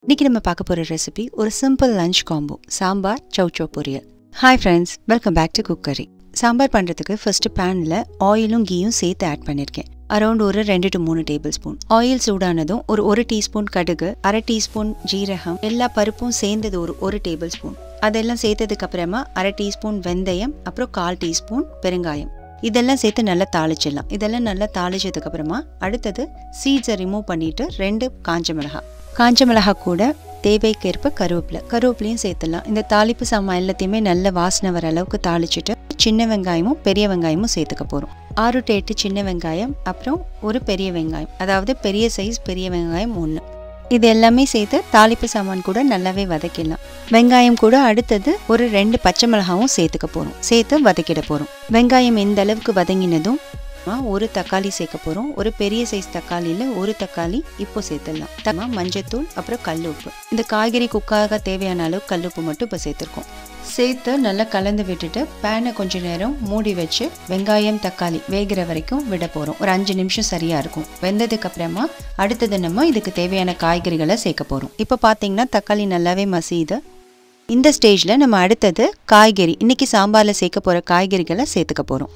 இன்னைக்கு நம்ம பார்க்க போகிற ரெசிபி ஒரு simple lunch combo sambar chow chow poriyal hi friends welcome back to cookery sambar பண்ணுறதுக்கு ஃபர்ஸ்ட் பேனில் ஆயிலும் கீயும் சேர்த்து ஆட் பண்ணியிருக்கேன் அரௌண்ட் ஒரு ரெண்டு டு மூணு டேபிள் ஸ்பூன் ஆயில் சூடானதும் ஒரு ஒரு டீஸ்பூன் கடுகு அரை டீஸ்பூன் ஜீரகம் எல்லா பருப்பும் சேர்ந்தது ஒரு ஒரு டேபிள் ஸ்பூன் அதெல்லாம் சேர்த்ததுக்கு அப்புறமா அரை டீஸ்பூன் வெந்தயம் அப்புறம் கால் டீஸ்பூன் பெருங்காயம் இதெல்லாம் சேர்த்து நல்லா தாளிச்சிடலாம் இதெல்லாம் நல்லா தாளிச்சதுக்கு அப்புறமா அடுத்தது சீட்ஸை ரிமூவ் பண்ணிட்டு ரெண்டு காஞ்ச மிளகாய் காஞ்ச மிளகாய் கூட தேவைக்கேற்ப கருவேப்பிலை கருவேப்பிலையும் சேர்த்துடலாம் இந்த தாளிப்பு சாமான் எல்லாத்தையுமே நல்ல வாசனை வர அளவுக்கு தாளிச்சிட்டு சின்ன வெங்காயமும் பெரிய வெங்காயமும் சேர்த்துக்க போகிறோம் ஆறு டு எட்டு சின்ன வெங்காயம் அப்புறம் ஒரு பெரிய வெங்காயம் அதாவது பெரிய சைஸ் பெரிய வெங்காயம் ஒன்று இது எல்லாமே சேர்த்து தாளிப்பு சாமான் கூட நல்லாவே வதக்கிடலாம் வெங்காயம் கூட அடுத்தது ஒரு ரெண்டு பச்சை மிளகாவும் சேர்த்துக்க போகிறோம் சேர்த்து வதக்கிட போகிறோம் வெங்காயம் இந்த அளவுக்கு வதங்கினதும் ஒரு தக்காளி சேர்க்க போகிறோம் ஒரு பெரிய சைஸ் தக்காளியில் ஒரு தக்காளி இப்போ சேர்த்துடலாம் தமா மஞ்சத்தூள் அப்புறம் கல் உப்பு இந்த காய்கறி குக்காக தேவையான அளவு கல் உப்பு மட்டும் இப்போ சேர்த்துருக்கோம் சேர்த்து நல்லா கலந்து விட்டுட்டு பேனை கொஞ்ச நேரம் மூடி வச்சு வெங்காயம் தக்காளி வேகிற வரைக்கும் விட போகிறோம் ஒரு அஞ்சு நிமிஷம் சரியாக இருக்கும் வெந்ததுக்கு அப்புறமா அடுத்தது நம்ம இதுக்கு தேவையான காய்கறிகளை சேர்க்க போகிறோம் இப்போ பார்த்தீங்கன்னா தக்காளி நல்லாவே மசியுது இந்த ஸ்டேஜில் நம்ம அடுத்தது காய்கறி இன்னைக்கு சாம்பாரில் சேர்க்க போகிற காய்கறிகளை சேர்த்துக்க போகிறோம்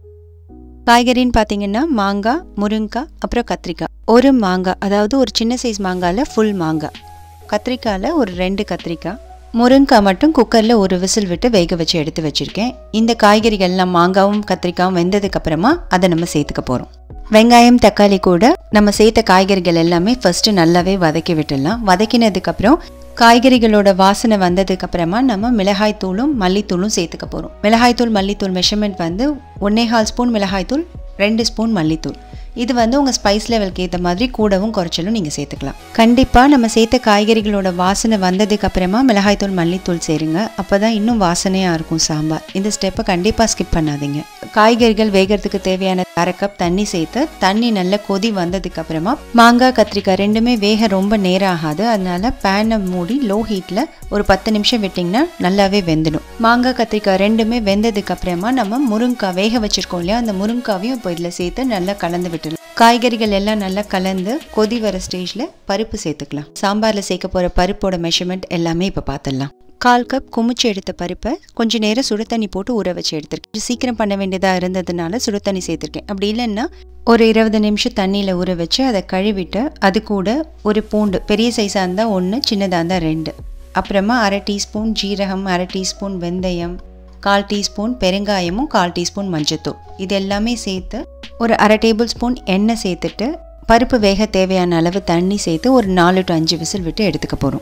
காய்கறின்னு பார்த்தீங்கன்னா மாங்காய் முருங்காய் அப்புறம் கத்திரிக்காய் ஒரு மாங்காய் அதாவது ஒரு சின்ன சைஸ் மாங்காயில் ஃபுல் மாங்காய் கத்திரிக்காயில் ஒரு ரெண்டு கத்திரிக்காய் முருங்காய் மட்டும் குக்கரில் ஒரு விசில் விட்டு வேக வச்சு எடுத்து வச்சுருக்கேன் இந்த காய்கறிகள்லாம் மாங்காவும் கத்திரிக்காயும் வெந்ததுக்கு அப்புறமா அதை நம்ம சேர்த்துக்க போகிறோம் வெங்காயம் தக்காளி கூட நம்ம சேர்த்த காய்கறிகள் எல்லாமே ஃபஸ்ட்டு நல்லாவே வதக்கி விட்டுடலாம் வதக்கினதுக்கப்புறம் காய்கறிகளோட வாசனை வந்ததுக்கு அப்புறமா நம்ம மிளகாய் தூளும் மல்லித்தூளும் சேர்த்துக்க போகிறோம் மிளகாய்த்தூள் மல்லித்தூள் மெஷர்மெண்ட் வந்து ஒன்னேகால் ஸ்பூன் மிளகாய்த்தூள் ரெண்டு ஸ்பூன் மல்லித்தூள் இது வந்து உங்கள் ஸ்பைஸ் லெவலுக்கு ஏற்ற மாதிரி கூடவும் குறைச்சலும் நீங்கள் சேர்த்துக்கலாம் கண்டிப்பாக நம்ம சேர்த்த காய்கறிகளோட வாசனை வந்ததுக்கு அப்புறமா மிளகாய்த்தூள் மல்லித்தூள் சேருங்க அப்போ தான் இன்னும் வாசனையாக இருக்கும் சாம்பார் இந்த ஸ்டெப்பை கண்டிப்பாக ஸ்கிப் பண்ணாதீங்க காய்கறிகள் வேகிறதுக்கு தேவையான அரை கப் தண்ணி சேர்த்து தண்ணி நல்லா கொதி வந்ததுக்கு அப்புறமா மாங்காய் கத்திரிக்காய் ரெண்டுமே வேக ரொம்ப நேரம் ஆகாது அதனால பேனை மூடி லோ ஹீட்டில் ஒரு பத்து நிமிஷம் விட்டிங்கன்னா நல்லாவே வெந்துடும் மாங்காய் கத்திரிக்காய் ரெண்டுமே வெந்ததுக்கு அப்புறமா நம்ம முருங்காய் வேக வச்சிருக்கோம் இல்லையா அந்த முருங்காவையும் இப்போ இதில் சேர்த்து நல்லா கலந்து விட்டுடலாம் காய்கறிகள் எல்லாம் நல்லா கலந்து கொதி வர ஸ்டேஜில் பருப்பு சேர்த்துக்கலாம் சாம்பாரில் சேர்க்க போகிற பருப்போட மெஷர்மெண்ட் எல்லாமே இப்போ பார்த்துடலாம் கால் கப் குமிச்சு எடுத்த பருப்பை கொஞ்ச நேரம் சுடு தண்ணி போட்டு ஊற வச்சு எடுத்திருக்கேன் சீக்கிரம் பண்ண வேண்டியதாக இருந்ததுனால சுடு தண்ணி சேர்த்துருக்கேன் அப்படி இல்லைன்னா ஒரு இருபது நிமிஷம் தண்ணியில் ஊற வச்சு அதை கழுவிட்டு அது கூட ஒரு பூண்டு பெரிய சைஸாக இருந்தால் ஒன்று சின்னதாக இருந்தால் ரெண்டு அப்புறமா அரை டீஸ்பூன் ஜீரகம் அரை டீஸ்பூன் வெந்தயம் கால் டீஸ்பூன் பெருங்காயமும் கால் டீஸ்பூன் மஞ்சத்தூள் இது எல்லாமே சேர்த்து ஒரு அரை டேபிள் ஸ்பூன் எண்ணெய் சேர்த்துட்டு பருப்பு வேக தேவையான அளவு தண்ணி சேர்த்து ஒரு நாலு டு அஞ்சு விசில் விட்டு எடுத்துக்க போகிறோம்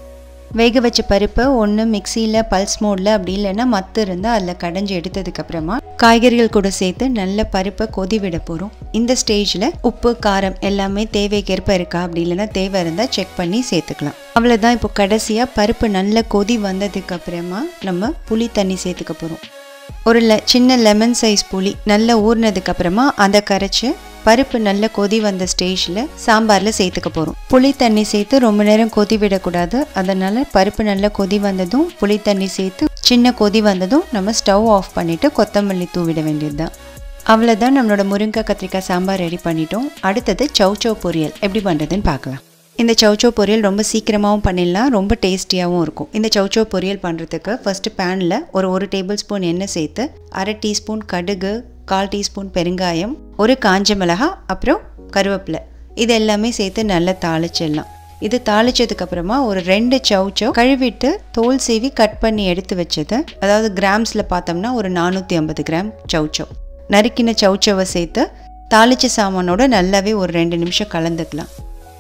வேக வச்ச பருப்பை ஒன்று மிக்சியில் பல்ஸ் மோடில் அப்படி இல்லைன்னா மத்து இருந்தால் அதில் கடைஞ்சி எடுத்ததுக்கப்புறமா காய்கறிகள் கூட சேர்த்து நல்ல பருப்பை கொதி விட போகிறோம் இந்த ஸ்டேஜில் உப்பு காரம் எல்லாமே தேவைக்கேற்ப இருக்கா அப்படி இல்லைன்னா தேவை இருந்தால் செக் பண்ணி சேர்த்துக்கலாம் அவ்வளோதான் இப்போ கடைசியாக பருப்பு நல்ல கொதி வந்ததுக்கு அப்புறமா நம்ம புளி தண்ணி சேர்த்துக்க போகிறோம் ஒரு லெ சின்ன லெமன் சைஸ் புளி நல்லா ஊறினதுக்கு அப்புறமா அதை கரைச்சி பருப்பு நல்ல கொதி வந்த ஸ்டேஜில் சாம்பாரில் சேர்த்துக்க போகிறோம் புளி தண்ணி சேர்த்து ரொம்ப நேரம் கொதி விடக்கூடாது அதனால் பருப்பு நல்லா கொதி வந்ததும் புளி தண்ணி சேர்த்து சின்ன கொதி வந்ததும் நம்ம ஸ்டவ் ஆஃப் பண்ணிவிட்டு கொத்தமல்லி தூவிட வேண்டியது தான் அவ்வளோதான் நம்மளோட முருங்காய் கத்திரிக்காய் சாம்பார் ரெடி பண்ணிட்டோம் அடுத்தது சௌச்சௌ பொரியல் எப்படி பண்ணுறதுன்னு பார்க்கலாம் இந்த சௌச்சோ பொரியல் ரொம்ப சீக்கிரமாகவும் பண்ணிடலாம் ரொம்ப டேஸ்டியாகவும் இருக்கும் இந்த சௌச்சோ பொரியல் பண்ணுறதுக்கு ஃபஸ்ட்டு பேனில் ஒரு ஒரு டேபிள் ஸ்பூன் எண்ணெய் சேர்த்து அரை டீஸ்பூன் கடுகு கால் டீஸ்பூன் பெருங்காயம் ஒரு காஞ்ச மிளகாய் அப்புறம் கருவேப்பிலை இது எல்லாமே சேர்த்து நல்லா தாளிச்சிடலாம் இது தாளிச்சதுக்கப்புறமா ஒரு ரெண்டு சௌச்சோ கழுவிட்டு தோல் சீவி கட் பண்ணி எடுத்து வச்சது அதாவது கிராம்ஸில் பார்த்தோம்னா ஒரு நானூற்றி ஐம்பது கிராம் சௌச்சோ நறுக்கின சௌச்சோவை சேர்த்து தாளிச்ச சாமானோட நல்லாவே ஒரு ரெண்டு நிமிஷம் கலந்துக்கலாம்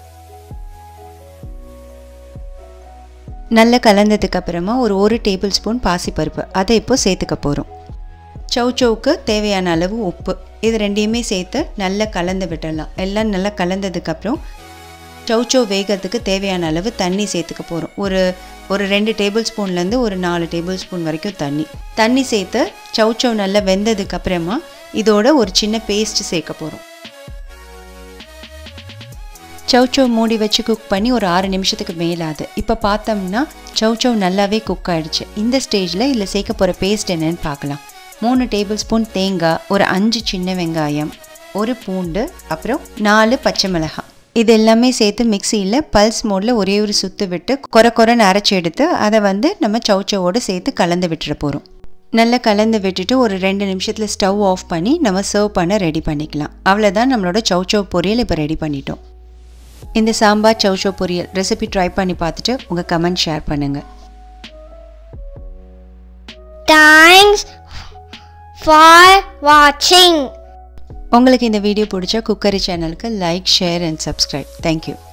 நல்லா கலந்ததுக்கு அப்புறமா ஒரு ஒரு டேபிள் ஸ்பூன் பாசிப்பருப்பு அதை இப்போ சேர்த்துக்க போகிறோம் சௌச்சௌக்கு தேவையான அளவு உப்பு இது ரெண்டையுமே சேர்த்து நல்லா கலந்து விட்டுடலாம் எல்லாம் நல்லா கலந்ததுக்கப்புறம் சௌச்சௌ வேகிறதுக்கு தேவையான அளவு தண்ணி சேர்த்துக்க போகிறோம் ஒரு ஒரு ரெண்டு டேபிள் ஸ்பூன்லேருந்து ஒரு நாலு டேபிள் ஸ்பூன் வரைக்கும் தண்ணி தண்ணி சேர்த்து சௌச்சௌ நல்லா வெந்ததுக்கு அப்புறமா இதோட ஒரு சின்ன பேஸ்ட் சேர்க்க போகிறோம் சௌச்சௌ மூடி வச்சு குக் பண்ணி ஒரு ஆறு நிமிஷத்துக்கு மேலாது இப்போ பார்த்தோம்னா சௌச்சௌ நல்லாவே குக் ஆகிடுச்சு இந்த ஸ்டேஜில் இதில் சேர்க்க போகிற பேஸ்ட் என்னன்னு பார்க்கலாம் மூணு டேபிள் ஸ்பூன் தேங்காய் ஒரு அஞ்சு சின்ன வெங்காயம் ஒரு பூண்டு அப்புறம் நாலு பச்சை மிளகாய் இது எல்லாமே சேர்த்து மிக்சியில் பல்ஸ் மோடில் ஒரே ஒரு சுத்து விட்டு கொர கொரன்னு அரைச்சி எடுத்து அதை வந்து நம்ம சவுச்சவோடு சேர்த்து கலந்து விட்டுற போகிறோம் நல்லா கலந்து விட்டுட்டு ஒரு ரெண்டு நிமிஷத்தில் ஸ்டவ் ஆஃப் பண்ணி நம்ம சர்வ் பண்ண ரெடி பண்ணிக்கலாம் அவ்வளோதான் நம்மளோட சவுச்சவ் பொரியல் இப்போ ரெடி பண்ணிட்டோம் இந்த சாம்பார் சவுச்சோ பொரியல் ரெசிபி ட்ரை பண்ணி பார்த்துட்டு உங்கள் கமெண்ட் ஷேர் பண்ணுங்கள் Thanks for watching. உங்களுக்கு இந்த வீடியோ பிடிச்சா குக்கரி சேனலுக்கு like share and subscribe thank you